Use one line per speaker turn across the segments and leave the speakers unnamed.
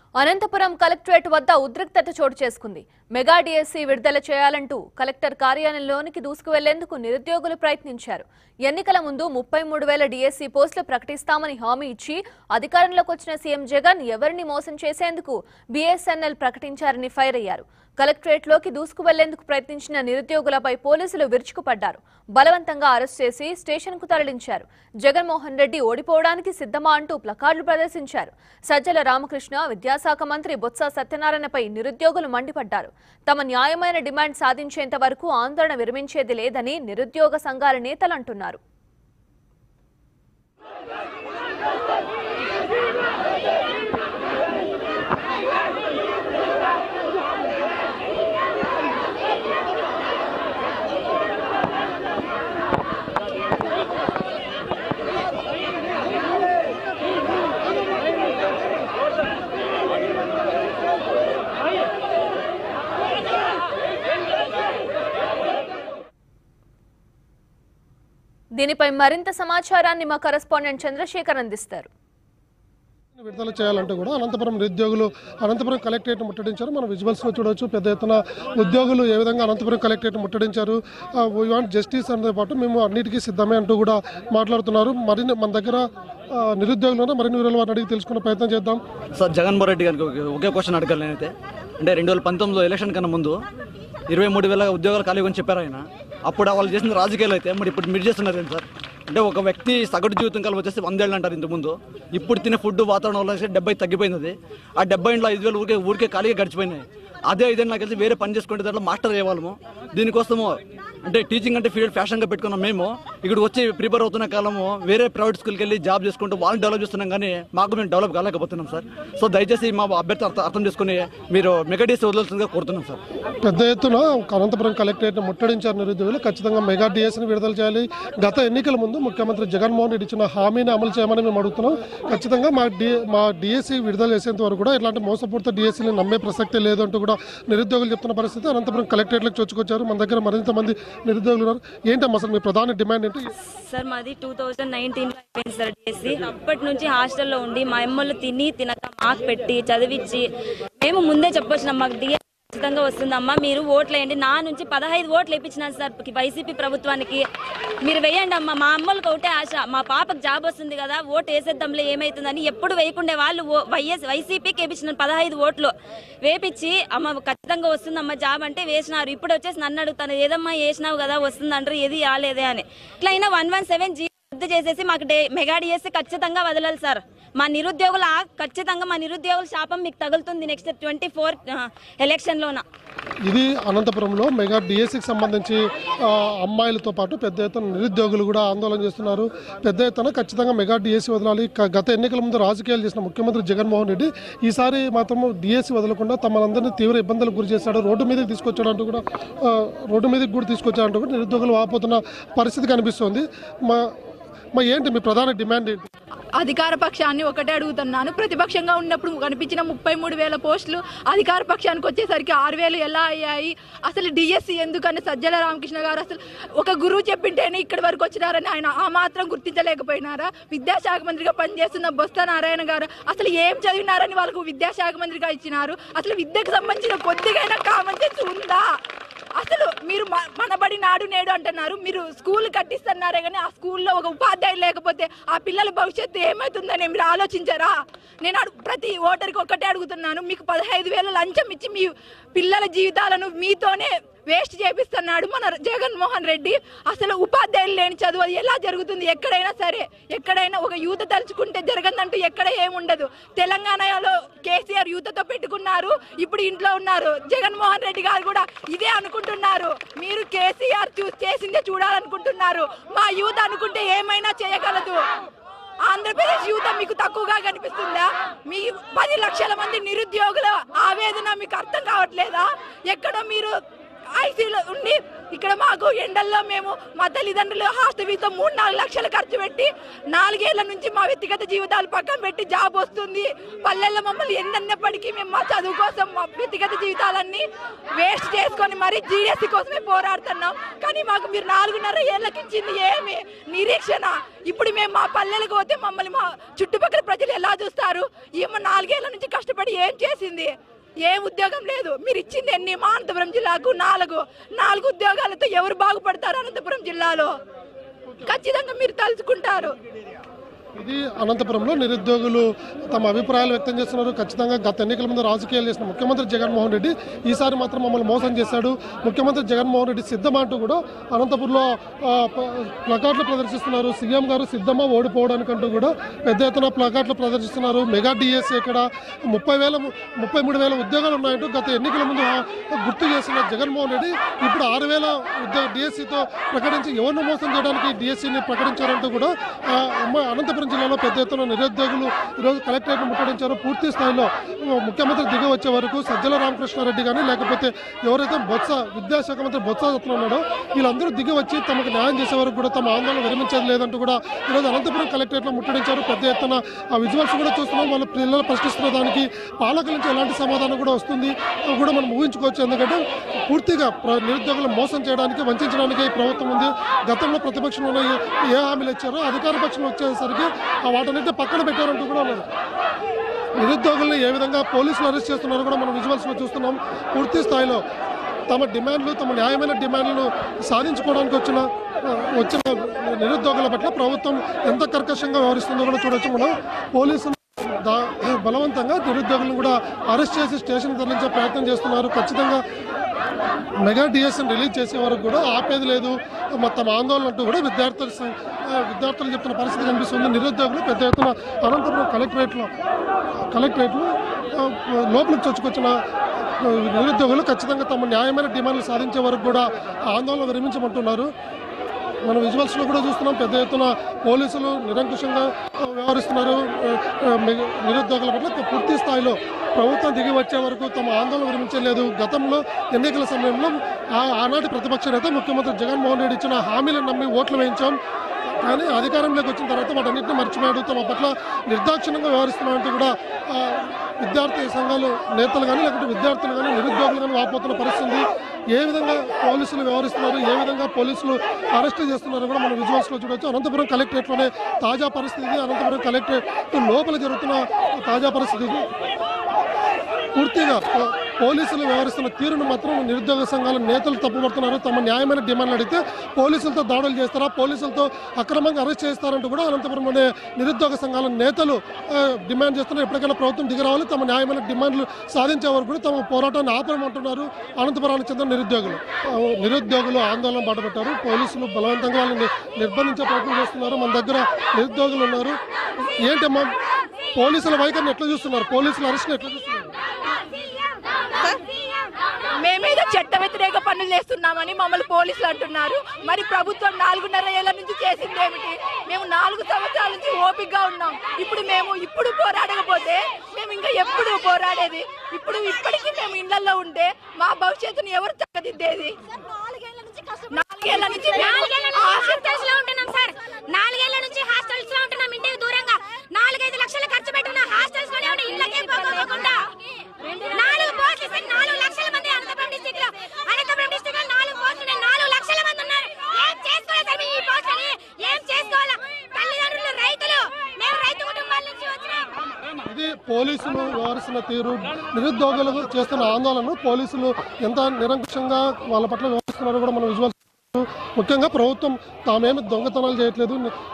Anantapuram collectorate వద్ద ఉద్రిక్తత చోటు చేసుకుంది మెగా డిఎస్సీ విడుదల చేయాలంటూ కలెక్టర్ కార్యాలయంలోనికి దూసుకువెళ్లేందుకు నిరుద్యోగులు ప్రయత్నించారు ఎన్నికల ముందు ముప్పై మూడు వేల డిఎస్సీ పోస్టులు ప్రకటిస్తామని హామీ ఇచ్చి అధికారంలోకి వచ్చిన సీఎం జగన్ ఎవరిని మోసం చేసేందుకు బీఎస్ఎన్ఎల్ ప్రకటించారని ఫైర్ అయ్యారు కలెక్టరేట్లోకి దూసుకువెళ్లేందుకు ప్రయత్నించిన నిరుద్యోగులపై పోలీసులు విరుచుకుపడ్డారు బలవంతంగా అరెస్ట్ చేసి స్టేషన్కు తరలించారు జగన్మోహన్ రెడ్డి ఓడిపోవడానికి సిద్ధమా అంటూ ప్లకార్డులు ప్రదర్శించారు సజ్జల రామకృష్ణ విద్యాశాఖ మంత్రి బొత్స సత్యనారాయణపై నిరుద్యోగులు మండిపడ్డారు తమ న్యాయమైన డిమాండ్ సాధించేంత వరకు ఆందోళన విరమించేది లేదని నిరుద్యోగ సంఘాల నేతలు అంటున్నారు దీనిపై మరింత సమాచారాన్ని మా కరెస్పాండెంట్ చంద్రశేఖర్ అందిస్తారు
విడుదల చేయాలంటే కూడా అనంతపురం నిరుద్యోగులు అనంతపురం కలెక్టరేట్ ముట్టడించారు మనం విజువల్స్ లో చూడవచ్చు పెద్ద ఎత్తున ఉద్యోగులు ఏ విధంగా అనంతపురం కలెక్టరేట్ ముట్టడించారు వీ వాంట్ జస్టిస్ అనే పాటు మేము అన్నిటికీ సిద్ధమే అంటూ కూడా మాట్లాడుతున్నారు మరిన్ని మన దగ్గర ఆ, నిరుద్యోగులు ఉన్నారు. మరిన్ని వివరాలు వారిని అడిగి తెలుసుకునే ప్రయత్నం చేద్దాం
సార్ జగన్మోహన్ రెడ్డి గారికి ఒక- ఒకే క్వశ్చన్ అడగాలి నేనైతే అంటే రెండు వేల పంతొమ్మిదిలో ఎలక్షన్ కన్నా ముందు ఇరవై మూడు వేల ఉద్యోగాలు ఖాళీ అని చెప్పారు ఆయన అప్పుడు వాళ్ళు చేసిన రాజకీయాలు అయితే మరి ఇప్పుడు మీరు చేస్తున్నారు ఏంటి సార్ అంటే ఒక వ్యక్తి సగటు జీవితం కాలం వచ్చేసి వందేళ్ళు అంటారు ఇంతకుముందు ఇప్పుడు తినే ఫుడ్ వాతావరణం వల్ల వచ్చేసి డెబ్బై తగ్గిపోయింది అది ఆ డెబ్బై ఇంట్లో ఐదు వేలు ఊరికే ఊరికే ఖాళీగా గడిచిపోయినాయి అదే ఐదేళ్ళు నాకు తెలిసి వేరే పని చేసుకుంటే దాంట్లో మాస్టర్ అయ్యేవాళ్ళము దీనికోసము అంటే టీచింగ్ అంటే ఫీల్డ్ ఫ్యాషన్గా పెట్టుకున్నాం మేము ఇక్కడికి వచ్చి ప్రిపేర్ అవుతున్న కాలము వేరే ప్రైవేట్ స్కూల్కి వెళ్ళి జాబ్ చేసుకుంటూ వాళ్ళని డెవలప్ చేస్తున్నాం కానీ మాకు మేము డెవలప్ కాలేకపోతున్నాం సార్ సో దయచేసి మా అభ్యర్థి అర్థం అర్థం చేసుకుని మీరు మెగాడీస్ వదలాల్సిందిగా కోరుతున్నాం సార్
పెద్ద ఎత్తున అనంతపురం కలెక్టరేట్ ముట్టడించారు నిరుద్యోగులు ఖచ్చితంగా మెగా డిఎస్ని విడుదల చేయాలి గత ఎన్నికల ముందు ముఖ్యమంత్రి జగన్మోహన్ రెడ్డి ఇచ్చిన హామీని అమలు చేయమని మేము అడుగుతున్నాం ఖచ్చితంగా మా డి మా డిఎస్సి విడుదల చేసేంత వరకు కూడా ఇలాంటి మోసపూరిత డిఎస్సీని నమ్మే ప్రసక్తే లేదు అంటూ కూడా నిరుద్యోగులు చెప్తున్న పరిస్థితి అనంతపురం కలెక్టరేట్లకు చొచ్చుకొచ్చారు మన దగ్గర మరింత మంది నిరుద్యోగులు ఉన్నారు ఏంటమ్మా అసలు మీ ప్రధాన డిమాండ్ ఏంటి
సార్ మాది టూ థౌజండ్ నైన్టీన్ అయిపోయింది సార్ చేసి అప్పటి నుంచి హాస్టల్లో ఉండి మా అమ్మలు తిని తినక మాకు పెట్టి చదివించి మేము ముందే చెప్పొచ్చినాం మాకు డిఎస్ ఖచ్చితంగా వస్తుందమ్మా మీరు ఓట్లు వేయండి నా నుంచి పదహైదు ఓట్లు వేయించినాను సార్ వైసీపీ ప్రభుత్వానికి మీరు వేయండి అమ్మా మా అమ్మలకు ఒకటే ఆశ మా పాపకు జాబ్ వస్తుంది కదా ఓటు వేసేద్దాంలే ఏమవుతుందని ఎప్పుడు వేయకుండే వాళ్ళు ఓ- వైఎస్ వైసీపీకి వేయించిన పదహైదు ఓట్లు వేపించి అమ్మ ఖచ్చితంగా వస్తుందమ్మా జాబ్ అంటే వేసినారు ఇప్పుడు వచ్చేసి నన్ను అడుగుతాను ఏదమ్మా వేసినావు కదా వస్తుందంటారు ఏది రాలేదే అని ఇట్లా అయినా వన్ వన్ సెవెన్ జీ రద్దు చేసేసి మాకు డే మెగా డిఎస్సి ఖచ్చితంగా వదలాలి సార్ మా నిరుద్యోగుల ఖచ్చితంగా మా నిరుద్యోగుల శాపం మీకు తగులుతుంది నెక్స్ట్ ట్వంటీ ఫోర్ ఎలక్షన్లోన
ఇది అనంతపురంలో మెగా డిఎస్సికి సంబంధించి ఆ, అమ్మాయిలతో పాటు పెద్ద ఎత్తున నిరుద్యోగులు కూడా ఆందోళన చేస్తున్నారు పెద్ద ఎత్తున ఖచ్చితంగా మెగా డిఎస్సి వదలాలి క- గత ఎన్నికల ముందు రాజకీయాలు చేసిన ముఖ్యమంత్రి జగన్మోహన్ రెడ్డి ఈసారి మాత్రం డిఎస్సి వదలకుండా తమనందరినీ తీవ్ర ఇబ్బందులకు గురి చేశాడు రోడ్డు మీదకి తీసుకొచ్చాడు అంటూ కూడా ఆ, రోడ్డు మీదకి కూడా తీసుకొచ్చాడంటూ కూడా నిరుద్యోగులు వాపోతున్న పరిస్థితి కనిపిస్తోంది మా మా ఏంటి మీ ప్రధాన డిమాండ్ ఏంటి
అధికార పక్షాన్ని ఒకటే అడుగుతున్నాను ప్రతిపక్షంగా ఉన్నప్పుడు కనిపించిన ముప్పై మూడు వేల పోస్టులు అధికార పక్షానికి వచ్చేసరికి ఆరు వేలు ఎలా అయ్యాయి అసలు డిఎస్సి ఎందుకని సజ్జల రామకృష్ణ గారు అసలు ఒక గురువు చెప్పింటేనే ఇక్కడి వరకు వచ్చినారని ఆయన ఆ మాత్రం గుర్తించలేకపోయినారా విద్యాశాఖ మంత్రిగా పనిచేస్తున్న బొత్స నారాయణ గారు అసలు ఏం చదివినారని వాళ్ళకు విద్యాశాఖ మంత్రిగా ఇచ్చినారు అసలు విద్యకు సంబంధించిన కొద్దిగైనా కామన్ సెన్స్ ఉందా అసలు మీరు మ- మనబడి నాడు నేడు అంటున్నారు మీరు స్కూల్ కట్టిస్తున్నారే కానీ ఆ స్కూల్లో ఒక ఉపాధ్యాయులు లేకపోతే ఆ పిల్లల భవిష్యత్తు ఏమవుతుందని మీరు ఆలోచించారా నేను అడుగు ప్రతి ఓటర్కి ఒక్కటే అడుగుతున్నాను మీకు పదహైదు వేల లంచం ఇచ్చి మీ పిల్లల జీవితాలను మీతోనే వేస్ట్ చేపిస్తున్నాడు మన జగన్మోహన్ రెడ్డి అసలు ఉపాధ్యాయులు లేని చదువు అది ఎలా జరుగుతుంది ఎక్కడైనా సరే ఎక్కడైనా ఒక యూత తలుచుకుంటే జరగదంటూ ఎక్కడ ఏముండదు తెలంగాణలో కేసీఆర్ యూతతో పెట్టుకున్నారు ఇప్పుడు ఇంట్లో ఉన్నారు జగన్మోహన్ రెడ్డి గారు కూడా ఇదే అనుకుంటున్నారు మీరు కేసీఆర్ చూ చేసిందే చూడాలనుకుంటున్నారు మా యూత అనుకుంటే ఏమైనా చేయగలదు ఆంధ్రప్రదేశ్ యువత మీకు తక్కువగా కనిపిస్తుందా మీ పది లక్షల మంది నిరుద్యోగుల ఆవేదన మీకు అర్థం కావట్లేదా ఎక్కడో మీరు ఐసీలో ఉండి ఇక్కడ మాకు ఎండల్లో మేము మా తల్లిదండ్రులు హాస్టల్ ఫీజుతో మూడు నాలుగు లక్షలు ఖర్చు పెట్టి నాలుగేళ్ల నుంచి మా వ్యక్తిగత జీవితాలు పక్కన పెట్టి జాబ్ వస్తుంది పల్లెల్లో మమ్మల్ని ఎన్నన్నప్పటికీ మేము మా చదువు కోసం మా వ్యక్తిగత జీవితాలన్నీ వేస్ట్ చేసుకొని మరి జీడిఎస్సీ కోసమే పోరాడుతున్నాం కానీ మాకు మీరు నాలుగున్నర ఏళ్ళకి ఇచ్చింది ఏమి నిరీక్షణ ఇప్పుడు మేము మా పల్లెలకు పోతే మమ్మల్ని మా చుట్టుపక్కల ప్రజలు ఎలా చూస్తారు ఏమో నాలుగేళ్ల నుంచి కష్టపడి ఏం చేసింది ఏం ఉద్యోగం లేదు మీరు ఇచ్చింది ఎన్ని మా అనంతపురం జిల్లాకు నాలుగు నాలుగు ఉద్యోగాలతో ఎవరు బాగుపడతారు అనంతపురం జిల్లాలో ఖచ్చితంగా మీరు తలుచుకుంటారు
ఇది అనంతపురంలో నిరుద్యోగులు తమ అభిప్రాయాలు వ్యక్తం చేస్తున్నారు ఖచ్చితంగా గత ఎన్నికల ముందు రాజకీయాలు చేసిన ముఖ్యమంత్రి జగన్మోహన్ రెడ్డి ఈసారి మాత్రం మమ్మల్ని మోసం చేశాడు ముఖ్యమంత్రి జగన్మోహన్ రెడ్డి సిద్ధమా అంటూ కూడా అనంతపురంలో ఆ, ప- ప్లకార్డులు ప్రదర్శిస్తున్నారు సీఎం గారు సిద్ధమా ఓడిపోవడానికంటూ కూడా పెద్ద ఎత్తున ప్లకార్డులు ప్రదర్శిస్తున్నారు మెగా డిఎస్సీ ఇక్కడ ముప్పై వేల ముప్పై మూడు వేల ఉద్యోగాలు ఉన్నాయంటూ గత ఎన్నికల ముందు ఆ, గుర్తు చేసిన జగన్మోహన్ రెడ్డి ఇప్పుడు ఆరు వేల ఉద్యోగ డిఎస్సీతో ప్రకటించి ఎవరిని మోసం చేయడానికి డిఎస్సీని ప్రకటించారంటూ కూడా ఆ, ఉమ్మ- అనంతపురం జిల్లాలో పెద్ద ఎత్తున నిరుద్యోగులు ఈరోజు కలెక్టరేట్ ముట్టడించారు పూర్తి స్థాయిలో ఆ, ముఖ్యమంత్రి దిగి వచ్చే వరకు సజ్జల రామకృష్ణారెడ్డి కానీ లేకపోతే ఎవరైతే బొత్స విద్యాశాఖ మంత్రి బొత్స సత్యనారాయణ ఉన్నాడో వీళ్ళందరూ దిగి వచ్చి తమకు న్యాయం చేసే వరకు కూడా తమ ఆందోళన విరమించేది లేదంటూ కూడా ఈరోజు అనంతపురం కలెక్టరేట్లో ముట్టడించారు పెద్ద ఎత్తున ఆ విజువల్స్ కూడా చూస్తున్నాం వాళ్ళ పిల్లలు ప్రశ్నిస్తున్న దానికి పాలకుల నుంచి ఎలాంటి సమాధానం కూడా వస్తుంది అది కూడా మనం ఊహించుకోవచ్చు ఎందుకంటే పూర్తిగా ప్ర- నిరుద్యోగులను మోసం చేయడానికి వంచడానికి ఈ ప్రభుత్వం ఉంది గతంలో ప్రతిపక్షంలో ఉన్న ఏ- ఏ హామీలు ఇచ్చారో అధికార పక్షంలో వచ్చేసరికి ఆ వాటన్నిటి పక్కన పెట్టారంటూ కూడా ఉన్నారు నిరుద్యోగుల్ని ఏ విధంగా పోలీసులు అరెస్ట్ చేస్తున్నారో కూడా మనం విజువల్స్లో చూస్తున్నాం పూర్తి స్థాయిలో తమ డిమాండ్లు తమ న్యాయమైన డిమాండ్లను సాధించుకోవడానికి వచ్చిన ఆ, వచ్చిన నిరుద్యోగుల పట్ల ప్రభుత్వం ఎంత కర్కశంగా వ్యవహరిస్తుందో కూడా చూడొచ్చు మనం పోలీసులు దా- బలవంతంగా నిరుద్యోగులను కూడా అరెస్ట్ చేసి స్టేషన్ తరలించే ప్రయత్నం చేస్తున్నారు ఖచ్చితంగా మెగా డిఎస్ఎన్ రిలీజ్ చేసే వరకు కూడా ఆపేది లేదు మ- తమ ఆందోళన అంటూ కూడా విద్యార్థులు సం- ఆ, విద్యార్థులు చెప్తున్న పరిస్థితి కనిపిస్తుంది నిరుద్యోగులు పెద్ద ఎత్తున అనంతపురం కలెక్టరేట్లో కలెక్టరేట్లు ఆ, లోపలికి చొచ్చుకొచ్చిన ఆ, నిరుద్యోగులు ఖచ్చితంగా తమ న్యాయమైన డిమాండ్లు సాధించే వరకు కూడా ఆందోళన విరమించమంటున్నారు మన విజువల్స్లో కూడా చూస్తున్నాం పెద్ద ఎత్తున పోలీసులు నిరంకుశంగా ఆ, వ్యవహరిస్తున్నారు ఆ, ఆ, మిగ- నిరుద్యోగుల పట్ల పూర్తి స్థాయిలో ప్రభుత్వం దిగి వచ్చే వరకు తమ ఆందోళన విరమించలేదు గతంలో ఎన్నికల సమయంలో ఆ- ఆనాటి ప్రతిపక్ష నేత ముఖ్యమంత్రి జగన్మోహన్ రెడ్డి ఇచ్చిన హామీలను నమ్మి ఓట్లు వేయించాం కానీ అధికారంలోకి వచ్చిన తర్వాత వాటన్నిటిని మర్చిపోయాడు తమ పట్ల నిర్దాక్షిణ్యంగా వ్యవహరిస్తున్నామంటూ కూడా ఆ, విద్యార్థి సంఘాలు నేతలు కానీ లేకపోతే విద్యార్థులు కానీ నిరుద్యోగులు కానీ వాపోతున్న పరిస్థితి ఉంది. ఏ విధంగా పోలీసులు వ్యవహరిస్తున్నారు ఏ విధంగా పోలీసులు అరెస్ట్ చేస్తున్నారు కూడా మనం విజువల్స్లో చూడొచ్చు అనంతపురం కలెక్టరేట్లోనే తాజా పరిస్థితి ఇది. అనంతపురం కలెక్టరేట్ లోపల జరుగుతున్న తాజా పరిస్థితి ఇది. పూర్తిగా పో- పోలీసులు వ్యవహరిస్తున్న తీరును మాత్రం నిరుద్యోగ సంఘాల నేతలు తప్పుపడుతున్నారు తమ న్యాయమైన డిమాండ్లు అడిగితే పోలీసులతో దాడులు చేస్తారా పోలీసులతో అక్రమంగా అరెస్ట్ చేస్తారంటూ కూడా అనంతపురంలోనే నిరుద్యోగ సంఘాల నేతలు ఆ, డిమాండ్ చేస్తున్నారు ఎప్పటికైనా ప్రభుత్వం దిగిరావాలి తమ న్యాయమైన డిమాండ్లు సాధించే వరకు కూడా తమ పోరాటాన్ని ఆపరమంటున్నారు అనంతపురానికి చెందిన నిరుద్యోగులు ఆ, నిరుద్యోగులు ఆందోళన బాటపెట్టారు పోలీసులు బలవంతంగా వాళ్ళని నిర్బంధించే ప్రయత్నం చేస్తున్నారు మన దగ్గర నిరుద్యోగులు ఉన్నారు ఏంటమ్మా పోలీసుల వైఖరిని ఎట్లా చూస్తున్నారు పోలీసుల అరెస్ట్ని ఎట్లా చూస్తున్నారు
మేమేదో చట్ట వ్యతిరేక పనులు చేస్తున్నామని మమ్మల్ని పోలీసులు అంటున్నారు మరి ప్రభుత్వం నాలుగున్నర ఏళ్ల నుంచి చేసింది ఏమిటి మేము నాలుగు సంవత్సరాల నుంచి ఓపికగా ఉన్నాం ఇప్పుడు మేము ఇప్పుడు పోరాడకపోతే మేము ఇంకా ఎప్పుడు పోరాడేది ఇప్పుడు ఇప్పటికీ మేము ఇళ్లలో ఉంటే మా భవిష్యత్తుని ఎవరు చక్కదిద్దేది నాలుగేళ్ల నుంచి మేము
హాస్టల్స్ లో ఉంటున్నాం సార్ నాలుగేళ్ల నుంచి హాస్టల్స్ లో ఉంటున్నాం ఇంటికి దూరంగా నాలుగైదు లక్షలు ఖర్చు పెట్టున్న హాస్టల్స్ లోనే ఉండి ఇళ్ళకే పోకోకుండా నాలుగు పోస్టులు ఇస్తే నాలుగు లక్షల మంది అనంతపురం డిస్ట్రిక్ట్ లో అనంతపురం డిస్ట్రిక్ట్ లో నాలుగు పోస్టులు ఉన్నాయి. నాలుగు లక్షల మంది ఉన్నారు ఏం చేసుకోవాలి సార్ మేము ఈ పోస్టులని ఏం చేసుకోవాలా తల్లిదండ్రులు రైతులు మేము రైతు కుటుంబాల నుంచి వచ్చినాం
ఇది పోలీసులు వ్యవహరిస్తున్న తీరు నిరుద్యోగులు చేస్తున్న ఆందోళన పోలీసులు ఎంత నిరంకుశంగా వాళ్ళ పట్ల వ్యవహరిస్తున్నారో కూడా మనం విజువల్స్ ముఖ్యంగా ప్రభుత్వం తామేమి దొంగతనాలు చేయట్లేదు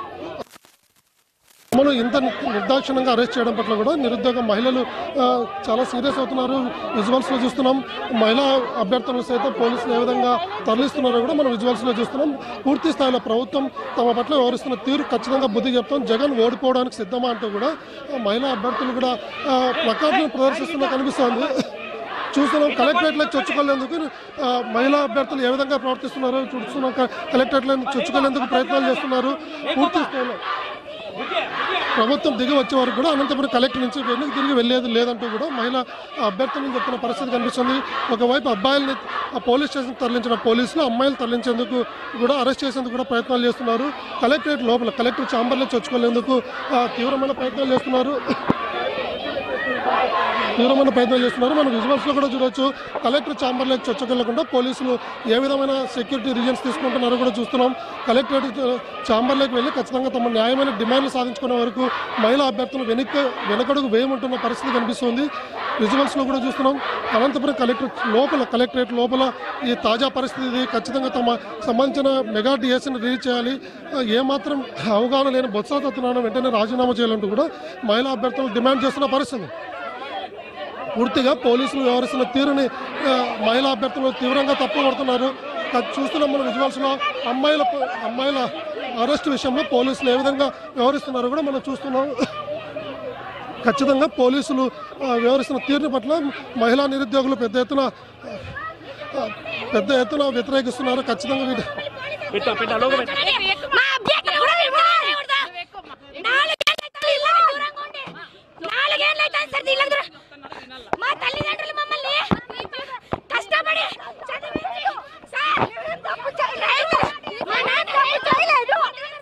మనం ఇంత నిర్దాక్షిణంగా అరెస్ట్ చేయడం పట్ల కూడా నిరుద్యోగ మహిళలు ఆ, చాలా సీరియస్ అవుతున్నారు విజువల్స్లో చూస్తున్నాం మహిళా అభ్యర్థులను సైతం పోలీసులు ఏ విధంగా తరలిస్తున్నారో కూడా మనం విజువల్స్లో చూస్తున్నాం పూర్తి స్థాయిలో ప్రభుత్వం తమ పట్ల వ్యవహరిస్తున్న తీరు ఖచ్చితంగా బుద్ధి చెప్తాం జగన్ ఓడిపోవడానికి సిద్ధమా అంటూ కూడా ఆ, మహిళా అభ్యర్థులు కూడా ప్లకార్డులను ప్రదర్శిస్తున్నా కనిపిస్తోంది చూస్తున్నాం కలెక్టరేట్లో చొచ్చుకోలేందుకు ఆ, మహిళా అభ్యర్థులు ఏ విధంగా ప్రవర్తిస్తున్నారో చూస్తున్నాం క- కలెక్టరేట్లో చొచ్చుకోలేందుకు ప్రయత్నాలు చేస్తున్నారు పూర్తి స్థాయిలో ప్రభుత్వం దిగి వచ్చే వరకు కూడా అనంతపురం కలెక్టర్ నుంచి వెనక్కి తిరిగి వెళ్ళేది లేదంటూ కూడా మహిళ అభ్యర్థులను చెప్తున్న పరిస్థితి కనిపిస్తుంది ఒకవైపు అబ్బాయిల్ని ఆ పోలీస్ స్టేషన్ తరలించిన పోలీసులు అమ్మాయిలు తరలించేందుకు కూడా అరెస్ట్ చేసేందుకు కూడా ప్రయత్నాలు చేస్తున్నారు కలెక్టరేట్ లోపల కలెక్టర్ ఛాంబర్లో చొచ్చుకునేందుకు ఆ, తీవ్రమైన ప్రయత్నాలు చేస్తున్నారు తీవ్రమైన ప్రయత్నాలు చేస్తున్నారు మనం విజువల్స్ లో కూడా చూడొచ్చు కలెక్టర్ ఛాంబర్లోకి చొచ్చకెళ్లకుండా పోలీసులు ఏ విధమైన సెక్యూరిటీ రీజన్స్ తీసుకుంటున్నారో కూడా చూస్తున్నాం కలెక్టరేట్ ఛాంబర్లోకి వెళ్ళి ఖచ్చితంగా తమ న్యాయమైన డిమాండ్లు సాధించుకునే వరకు మహిళా అభ్యర్థులు వెనక్కి వెనకడుగు వేయమంటున్న పరిస్థితి కనిపిస్తుంది విజువల్స్ లో కూడా చూస్తున్నాం అనంతపురం కలెక్టరేట్ లోపల కలెక్టరేట్ లోపల ఈ తాజా పరిస్థితి ఇది ఖచ్చితంగా తమ సంబంధించిన మెగా డిఎస్ని రిలీజ్ చేయాలి ఏమాత్రం అవగాహన లేని బొత్స సత్యనారాయణ వెంటనే రాజీనామా చేయాలంటూ కూడా మహిళా అభ్యర్థులు డిమాండ్ చేస్తున్న పరిస్థితి పూర్తిగా పోలీసులు వ్యవహరిస్తున్న తీరుని ఆ, మహిళా అభ్యర్థులు తీవ్రంగా తప్పుపడుతున్నారు అది చూస్తున్నాం మన విజువల్స్లో అమ్మాయిల అమ్మాయిల అరెస్ట్ విషయంలో పోలీసులు ఏ విధంగా వ్యవహరిస్తున్నారో కూడా మనం చూస్తున్నాం ఖచ్చితంగా పోలీసులు ఆ, వ్యవహరిస్తున్న తీరుని పట్ల మహిళా నిరుద్యోగులు పెద్ద ఎత్తున ఆ, పెద్ద ఎత్తున వ్యతిరేకిస్తున్నారు ఖచ్చితంగా వీటి
మా అభ్యర్థులు కూడా విడుదల విడుదల. నాలుగేళ్ళు అవుతుంది ఇళ్ళకి దూరంగా ఉండి. నాలుగేళ్ళు అవుతుంది సార్ ఇళ్ళకి దూరం. మా తల్లిదండ్రులు మమ్మల్ని కష్టపడి చదివించి సార్ తప్పు చేయలేదు. మా నాన్న తప్పు చేయలేదు.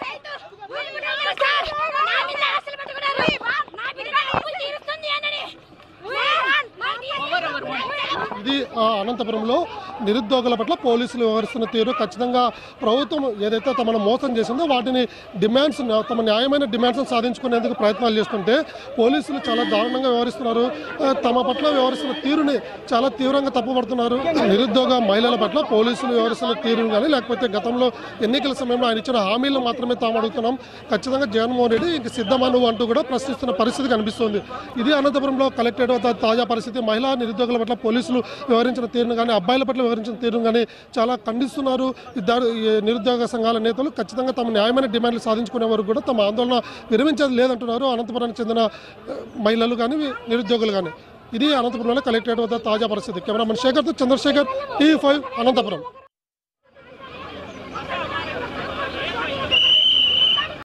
సార్, నా మీద ఆశలు పెట్టుకున్నారు. నా బిడ్డ అప్పులు తీరుస్తుంది అనని. సార్, మా
ఇది ఆ, అనంతపురంలో నిరుద్యోగుల పట్ల పోలీసులు వ్యవహరిస్తున్న తీరు ఖచ్చితంగా ప్రభుత్వం ఏదైతే తమను మోసం చేసిందో వాటిని డిమాండ్స్ తమ న్యాయమైన డిమాండ్స్ సాధించుకునేందుకు ప్రయత్నాలు చేస్తుంటే పోలీసులు చాలా దారుణంగా వ్యవహరిస్తున్నారు ఆ, తమ పట్ల వ్యవహరిస్తున్న తీరుని చాలా తీవ్రంగా తప్పుపడుతున్నారు నిరుద్యోగ మహిళల పట్ల పోలీసులు వ్యవహరిస్తున్న తీరుని కానీ లేకపోతే గతంలో ఎన్నికల సమయంలో ఆయన ఇచ్చిన హామీలు మాత్రమే తాము అడుగుతున్నాం ఖచ్చితంగా జగన్మోహన్ రెడ్డి ఇంక సిద్ధమా నువ్వు అంటూ కూడా ప్రశ్నిస్తున్న పరిస్థితి కనిపిస్తుంది ఇది అనంతపురంలో కలెక్టరేట్ వద్ద తాజా పరిస్థితి మహిళా నిరుద్యోగుల పట్ల పోలీసులు వ్యవహరించిన తీరును కానీ అబ్బాయిల పట్ల వ్యవహరించిన తీరును కానీ చాలా ఖండిస్తున్నారు ఇద్దరు ఈ నిరుద్యోగ సంఘాల నేతలు ఖచ్చితంగా తమ న్యాయమైన డిమాండ్లు సాధించుకునే వరకు కూడా తమ ఆందోళన విరమించేది లేదంటున్నారు అనంతపురానికి చెందిన ఆ, మహిళలు కానీ నిరుద్యోగులు కానీ ఇది అనంతపురంలో కలెక్టరేట్ వద్ద తాజా పరిస్థితి కెమెరామెన్ శేఖర్తో చంద్రశేఖర్ టీవీ ఫైవ్ అనంతపురం